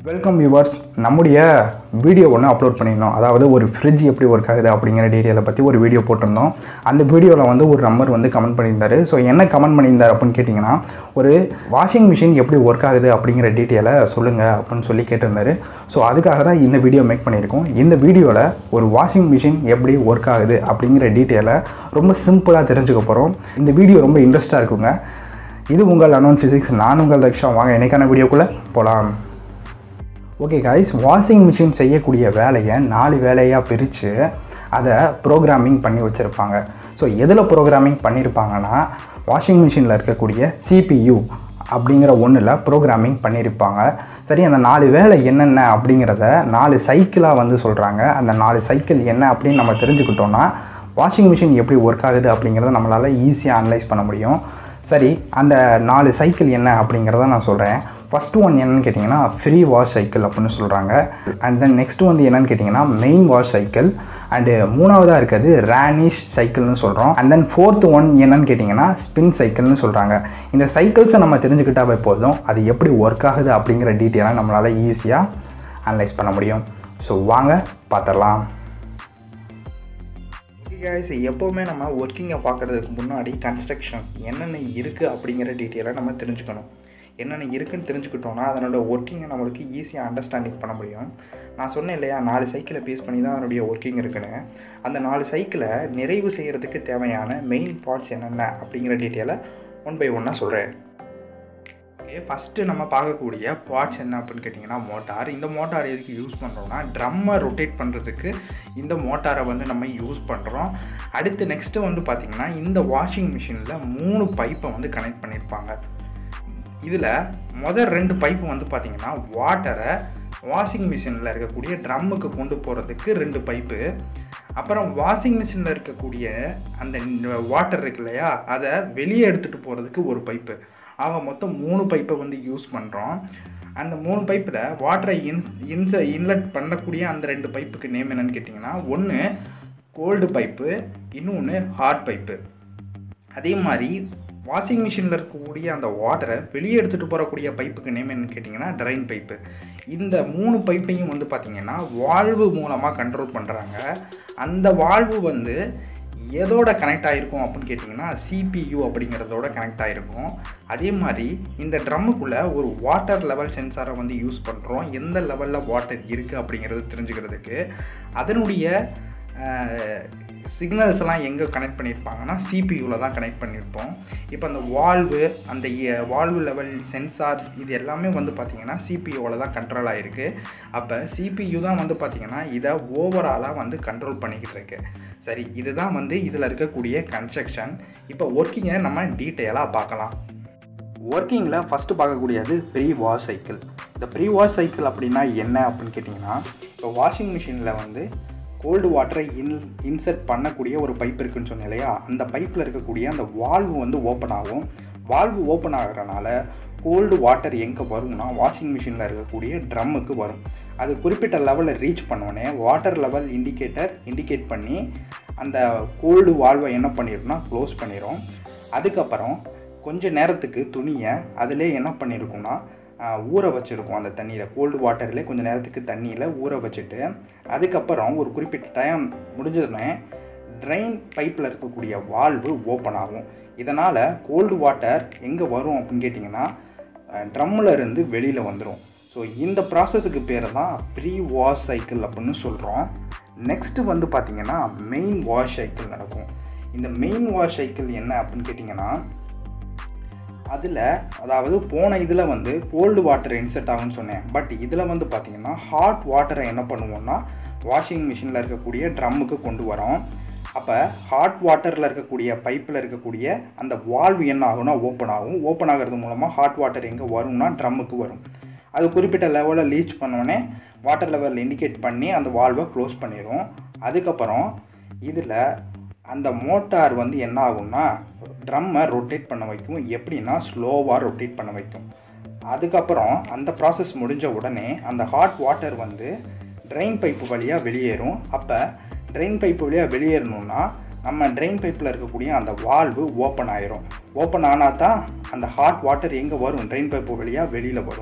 welcome viewers நம்முடைய video ஒன்று upload பண்ணியிருந்தோம் அதாவது ஒரு ஃப்ரிட்ஜ் எப்படி ஒர்க் ஆகுது அப்படிங்கிற டீட்டெயிலை பற்றி ஒரு வீடியோ போட்டிருந்தோம் அந்த வீடியோவில் வந்து ஒரு நம்பர் வந்து கமெண்ட் பண்ணியிருந்தாரு ஸோ என்ன கமெண்ட் பண்ணியிருந்தார் அப்படின்னு கேட்டிங்கன்னா ஒரு வாஷிங் மிஷின் எப்படி ஒர்க் ஆகுது அப்படிங்கிற டீட்டெயிலை சொல்லுங்கள் அப்படின்னு சொல்லி கேட்டிருந்தாரு ஸோ அதுக்காக தான் இந்த வீடியோ மேக் பண்ணியிருக்கோம் இந்த வீடியோவில் ஒரு வாஷிங் மிஷின் எப்படி ஒர்க் ஆகுது அப்படிங்கிற டீட்டெயிலை ரொம்ப சிம்பிளாக தெரிஞ்சுக்க போகிறோம் இந்த வீடியோ ரொம்ப இன்ட்ரெஸ்ட்டாக இருக்குங்க இது உங்கள் அனோன் ஃபிசிக்ஸ் நான் உங்கள் தக்ஷா வாங்க என்னைக்கான வீடியோக்குள்ளே போகலாம் ஓகே காய்ஸ் வாஷிங் மிஷின் செய்யக்கூடிய வேலையை நாலு வேலையாக பிரித்து அதை ப்ரோக்ராமிங் பண்ணி வச்சுருப்பாங்க ஸோ எதில் ப்ரோக்ராமிங் பண்ணியிருப்பாங்கன்னா வாஷிங் மிஷினில் இருக்கக்கூடிய சிபியு அப்படிங்கிற ஒன்றில் ப்ரோக்ராமிங் பண்ணியிருப்பாங்க சரி அந்த நாலு வேலை என்னென்ன அப்படிங்கிறத நாலு சைக்கிளாக வந்து சொல்கிறாங்க அந்த நாலு சைக்கிள் என்ன அப்படின்னு நம்ம தெரிஞ்சுக்கிட்டோன்னா வாஷிங் மிஷின் எப்படி ஒர்க் ஆகுது அப்படிங்கிறத நம்மளால் ஈஸியாக அனலைஸ் பண்ண முடியும் சரி அந்த நாலு சைக்கிள் என்ன அப்படிங்கிறத நான் சொல்கிறேன் ஃபஸ்ட்டு ஒன் என்னன்னு கேட்டிங்கன்னா ஃப்ரீ வாஷ் சைக்கிள் அப்படின்னு சொல்கிறாங்க அண்ட் தென் நெக்ஸ்ட் வந்து என்னன்னு கேட்டிங்கன்னா மெயின் வாஷ் சைக்கிள் அண்டு மூணாவதாக இருக்கிறது ரேனிஷ் சைக்கிள்னு சொல்கிறோம் அண்ட் தென் ஃபோர்த் ஒன் என்னன்னு கேட்டிங்கன்னா ஸ்பின் சைக்கிள்னு சொல்கிறாங்க இந்த சைக்கிள்ஸை நம்ம தெரிஞ்சுக்கிட்டாவே போதும் அது எப்படி ஒர்க் ஆகுது அப்படிங்கிற டீட்டெயிலாக நம்மளால் ஈஸியாக அனலைஸ் பண்ண முடியும் ஸோ வாங்க பார்த்துடலாம் கைஸ் எப்போவுமே நம்ம ஒர்க்கிங்கை பார்க்குறதுக்கு முன்னாடி கன்ஸ்ட்ரக்ஷன் என்னென்ன இருக்குது அப்படிங்கிற டீட்டெயிலை நம்ம தெரிஞ்சுக்கணும் என்னென்ன இருக்குன்னு தெரிஞ்சுக்கிட்டோம்னா அதனோட ஒர்க்கிங்கை நம்மளுக்கு ஈஸியாக அண்டர்ஸ்டாண்டிங் பண்ண முடியும் நான் சொன்னேன் இல்லையா நாலு சைக்கிளை பேஸ் பண்ணி தான் அதனுடைய ஒர்க்கிங் இருக்குன்னு அந்த நாலு சைக்கிளை நிறைவு செய்கிறதுக்கு தேவையான மெயின் பார்ட்ஸ் என்னென்ன அப்படிங்கிற டீட்டெயிலை ஒன் பை ஒன்னாக சொல்கிறேன் ஓகே ஃபஸ்ட்டு நம்ம பார்க்கக்கூடிய பார்ட்ஸ் என்ன அப்படின்னு கேட்டிங்கன்னா மோட்டார் இந்த மோட்டார் எதுக்கு யூஸ் பண்ணுறோம்னா ட்ரம்மை ரொட்டேட் பண்ணுறதுக்கு இந்த மோட்டாரை வந்து நம்ம யூஸ் பண்ணுறோம் அடுத்து நெக்ஸ்ட்டு வந்து பார்த்திங்கன்னா இந்த வாஷிங் மிஷினில் மூணு பைப்பை வந்து கனெக்ட் பண்ணியிருப்பாங்க இதில் முதல் ரெண்டு பைப்பு வந்து பார்த்திங்கன்னா வாட்டரை வாஷிங் மிஷினில் இருக்கக்கூடிய ட்ரம்முக்கு கொண்டு போகிறதுக்கு ரெண்டு பைப்பு அப்புறம் வாஷிங் மிஷினில் இருக்கக்கூடிய அந்த வாட்டர் இருக்கு இல்லையா அதை வெளியே எடுத்துகிட்டு போகிறதுக்கு ஒரு பைப்பு ஆக மொத்தம் மூணு பைப்பை வந்து யூஸ் பண்ணுறோம் அந்த மூணு பைப்பில் வாட்டரை இன்ஸ் இன்ச இன்லெட் பண்ணக்கூடிய அந்த ரெண்டு பைப்புக்கு நேம் என்னன்னு கேட்டிங்கன்னா ஒன்று கோல்டு பைப்பு இன்னொன்று ஹாட் பைப்பு அதே மாதிரி வாஷிங் மிஷினில் இருக்கக்கூடிய அந்த வாட்டரை வெளியே எடுத்துகிட்டு போகக்கூடிய பைப்புக்கு நேம் என்னன்னு கேட்டிங்கன்னா ட்ரைன் பைப்பு இந்த மூணு பைப்பையும் வந்து பார்த்திங்கன்னா வால்வு மூலமாக கண்ட்ரோல் பண்ணுறாங்க அந்த வால்வு வந்து எதோட கனெக்ட் ஆகிருக்கும் அப்படின்னு கேட்டிங்கன்னா சிபியு அப்படிங்கிறதோட கனெக்ட் ஆகிருக்கும் அதே மாதிரி இந்த ட்ரம்முக்குள்ளே ஒரு வாட்டர் லெவல் சென்சாரை வந்து யூஸ் பண்ணுறோம் எந்த லெவலில் வாட்டர் இருக்குது அப்படிங்கிறது தெரிஞ்சுக்கிறதுக்கு அதனுடைய சிக்னல்ஸ் எல்லாம் எங்கே கனெக்ட் பண்ணியிருப்பாங்கன்னா சிபியூவில் தான் கனெக்ட் பண்ணியிருப்போம் இப்போ அந்த வால்வு அந்த வால்வு லெவல் சென்சார்ஸ் இது எல்லாமே வந்து பார்த்திங்கன்னா சிபியூவில் தான் கண்ட்ரோல் ஆகிருக்கு அப்போ சிபியூ தான் வந்து பார்த்திங்கன்னா இதை ஓவராலாக வந்து கண்ட்ரோல் பண்ணிக்கிட்டு இருக்கு சரி இதுதான் வந்து இதில் இருக்கக்கூடிய கன்ஸ்ட்ரக்ஷன் இப்போ ஒர்க்கிங்கை நம்ம டீட்டெயிலாக பார்க்கலாம் ஒர்க்கிங்கில் ஃபஸ்ட்டு பார்க்கக்கூடியது ப்ரீ வாஷ் சைக்கிள் இந்த ப்ரீ வாஷ் சைக்கிள் அப்படின்னா என்ன அப்படின்னு கேட்டிங்கன்னா இப்போ வாஷிங் மிஷினில் வந்து கோல்டு வாட்டரை இன் இன்சர்ட் பண்ணக்கூடிய ஒரு பைப் இருக்குன்னு சொன்னேன் இல்லையா அந்த பைப்பில் இருக்கக்கூடிய அந்த வால்வு வந்து ஓப்பன் ஆகும் வால்வு ஓப்பன் ஆகிறனால கோல்டு வாட்டர் எங்கே வரும்னா வாஷிங் மிஷினில் இருக்கக்கூடிய ட்ரம்முக்கு வரும் அது குறிப்பிட்ட லெவலில் ரீச் பண்ணோடனே வாட்டர் லெவல் இண்டிகேட்டர் இண்டிகேட் பண்ணி அந்த கோல்டு வால்வை என்ன பண்ணிடும்னா க்ளோஸ் பண்ணிடும் அதுக்கப்புறம் கொஞ்ச நேரத்துக்கு துணியை அதிலே என்ன பண்ணியிருக்கும்னா ஊற வச்சுருக்கோம் அந்த தண்ணியில் கோல்டு வாட்டரில் கொஞ்சம் நேரத்துக்கு தண்ணியில் ஊற வச்சுட்டு அதுக்கப்புறம் ஒரு குறிப்பிட்ட டைம் முடிஞ்சதுமே ட்ரைன் பைப்பில் இருக்கக்கூடிய வால்வு ஓப்பன் ஆகும் இதனால் கோல்டு வாட்டர் எங்கே வரும் அப்படின்னு கேட்டிங்கன்னா ட்ரம்மில் இருந்து வெளியில் வந்துடும் ஸோ இந்த ப்ராசஸுக்கு பேர் தான் ப்ரீ வாஷ் சைக்கிள் அப்படின்னு சொல்கிறோம் நெக்ஸ்ட்டு வந்து பார்த்திங்கன்னா மெயின் வாஷ் சைக்கிள் நடக்கும் இந்த மெயின் வாஷ் சைக்கிள் என்ன அப்படின்னு கேட்டிங்கன்னா அதில் அதாவது போன இதில் வந்து கோல்டு வாட்டர் இன்செர்ட் ஆகும்னு சொன்னேன் பட் இதில் வந்து பார்த்திங்கன்னா ஹாட் வாட்டரை என்ன பண்ணுவோம்னா வாஷிங் மிஷினில் இருக்கக்கூடிய ட்ரம்முக்கு கொண்டு வரோம் அப்போ ஹாட் வாட்டரில் இருக்கக்கூடிய பைப்பில் இருக்கக்கூடிய அந்த வால்வு என்ன ஆகும்னா ஓப்பன் ஆகும் ஓப்பன் ஆகிறது மூலமாக ஹாட் வாட்டர் எங்கே வரும்னா ட்ரம்முக்கு வரும் அது குறிப்பிட்ட லெவலில் லீச் பண்ணோடனே வாட்டர் லெவல் இண்டிகேட் பண்ணி அந்த வால்வை க்ளோஸ் பண்ணிடும் அதுக்கப்புறம் இதில் அந்த மோட்டார் வந்து என்ன ஆகும்னா ட்ரம்மை ரொட்டேட் பண்ண வைக்கும் எப்படின்னா ஸ்லோவாக ரொட்டேட் பண்ண வைக்கும் அதுக்கப்புறம் அந்த ப்ராசஸ் முடிஞ்ச உடனே அந்த ஹாட் வாட்டர் வந்து ட்ரெயின் பைப்பு வழியாக வெளியேறும் அப்போ ட்ரெயின் பைப்பு வழியாக வெளியேறணுன்னா நம்ம ட்ரெயின் பைப்பில் இருக்கக்கூடிய அந்த வால்வு ஓப்பன் ஆயிரும் ஓப்பன் ஆனால் தான் அந்த ஹாட் வாட்டர் எங்கே வரும் ட்ரெயின் பைப்பு வழியாக வெளியில் வரும்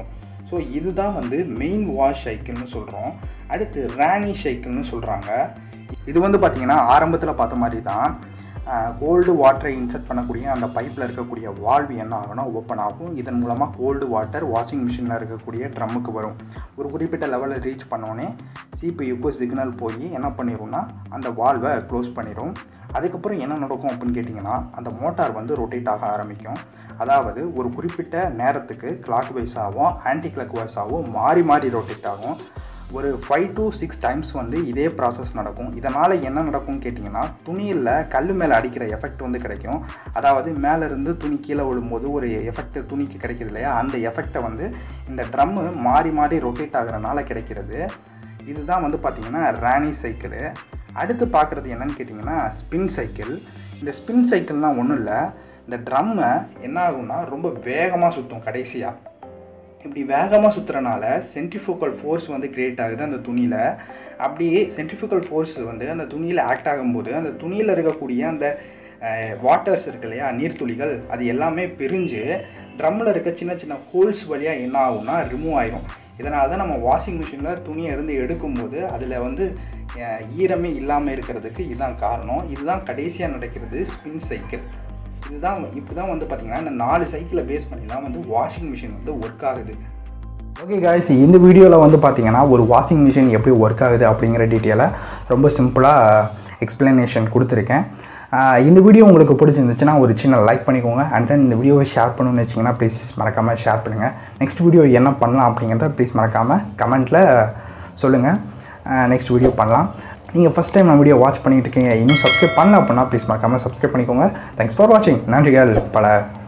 ஸோ இதுதான் வந்து மெயின் வாஷ் சைக்கிள்னு சொல்கிறோம் அடுத்து ராணி சைக்கிள்னு சொல்கிறாங்க இது வந்து பார்த்திங்கன்னா ஆரம்பத்தில் பார்த்த மாதிரி தான் கோல்டு வாட்டரை இன்சர்ட் பண்ணக்கூடிய அந்த பைப்பில் இருக்கக்கூடிய வால்வு என்ன ஆகும்னா ஓப்பன் ஆகும் இதன் மூலமாக கோல்டு வாட்டர் வாஷிங் மிஷினில் இருக்கக்கூடிய ட்ரம்முக்கு வரும் ஒரு குறிப்பிட்ட லெவலில் ரீச் பண்ணோடனே சிபியுக்கு சிக்னல் போய் என்ன பண்ணிடும்னா அந்த வால்வை க்ளோஸ் பண்ணிடும் அதுக்கப்புறம் என்ன நடக்கும் அப்படின்னு கேட்டிங்கன்னா அந்த மோட்டார் வந்து ரொட்டேட் ஆக ஆரம்பிக்கும் அதாவது ஒரு குறிப்பிட்ட நேரத்துக்கு கிளாக் வைஸாகவும் ஆன்டி கிளாக் வைஸாகவும் மாறி மாறி ரொட்டேட் ஆகும் ஒரு ஃபைவ் டு சிக்ஸ் டைம்ஸ் வந்து இதே ப்ராசஸ் நடக்கும் இதனால் என்ன நடக்கும்னு கேட்டிங்கன்னா துணியில் கல் மேலே அடிக்கிற எஃபெக்ட் வந்து கிடைக்கும் அதாவது மேலேருந்து துணி கீழே விழும்போது ஒரு எஃபெக்ட் துணிக்கு கிடைக்குது இல்லையா அந்த எஃபெக்டை வந்து இந்த ட்ரம்மு மாறி மாறி ரொட்டேட் ஆகிறனால கிடைக்கிறது இதுதான் வந்து பார்த்திங்கன்னா ராணி சைக்கிள் அடுத்து பார்க்குறது என்னன்னு கேட்டிங்கன்னா ஸ்பின் சைக்கிள் இந்த ஸ்பின் சைக்கிள்னால் ஒன்றும் இல்லை இந்த ட்ரம்மை என்ன ஆகும்னா ரொம்ப வேகமாக சுற்றும் கடைசியாக இப்படி வேகமாக சுற்றுறனால சென்ட்ரிஃபோக்கல் ஃபோர்ஸ் வந்து கிரியேட் ஆகுது அந்த துணியில் அப்படியே சென்ட்ரிஃபோக்கல் ஃபோர்ஸ் வந்து அந்த துணியில் ஆக்ட் ஆகும்போது அந்த துணியில் இருக்கக்கூடிய அந்த வாட்டர்ஸ் இருக்கு இல்லையா நீர்த்துளிகள் அது எல்லாமே பிரிஞ்சு ட்ரம்மில் இருக்க சின்ன சின்ன ஹோல்ஸ் வழியாக என்ன ஆகும்னா ரிமூவ் ஆயிரும் இதனால தான் நம்ம வாஷிங் மிஷினில் துணியை இருந்து எடுக்கும்போது அதில் வந்து அஹ், ஈரமே இல்லாமல் இருக்கிறதுக்கு இதுதான் காரணம் இதுதான் கடைசியாக நடக்கிறது ஸ்பின் சைக்கிள் இதுதான் இப்படி தான் வந்து பார்த்திங்கன்னா இந்த நாலு சைக்கிளை பேஸ் பண்ணி தான் வந்து வாஷிங் மிஷின் வந்து ஒர்க் ஆகுது ஓகே காய்ஸ் இந்த வீடியோவில் வந்து பார்த்தீங்கன்னா ஒரு வாஷிங் மிஷின் எப்படி ஒர்க் ஆகுது அப்படிங்கிற டீட்டெயிலை ரொம்ப சிம்பிளாக எக்ஸ்ப்ளனேஷன் கொடுத்துருக்கேன் ஆஹ் இந்த வீடியோ உங்களுக்கு பிடிச்சிருந்துச்சுன்னா ஒரு சின்ன லைக் பண்ணிக்கோங்க அண்ட் தென் இந்த வீடியோவை ஷேர் பண்ணணும்னு வச்சிங்கன்னா ப்ளீஸ் மறக்காமல் ஷேர் பண்ணுங்கள் நெக்ஸ்ட் வீடியோ என்ன பண்ணலாம் அப்படிங்கிறத ப்ளீஸ் மறக்காமல் கமெண்ட்டில் சொல்லுங்கள் நெக்ஸ்ட் வீடியோ பண்ணலாம் நீங்கள் ஃபஸ்ட் டைம் நான் வீடியோ வாட்ச் பண்ணிட்டு இருக்கீங்க இன்னும் சப்ஸ்கிரைப் பண்ணல அப்படின்னா ப்ளீஸ் மறக்காமல் சப்ஸ்கிரைப் பண்ணிக்கோங்க தேங்க்ஸ் ஃபார் வாட்சிங் நன்றிகள் பல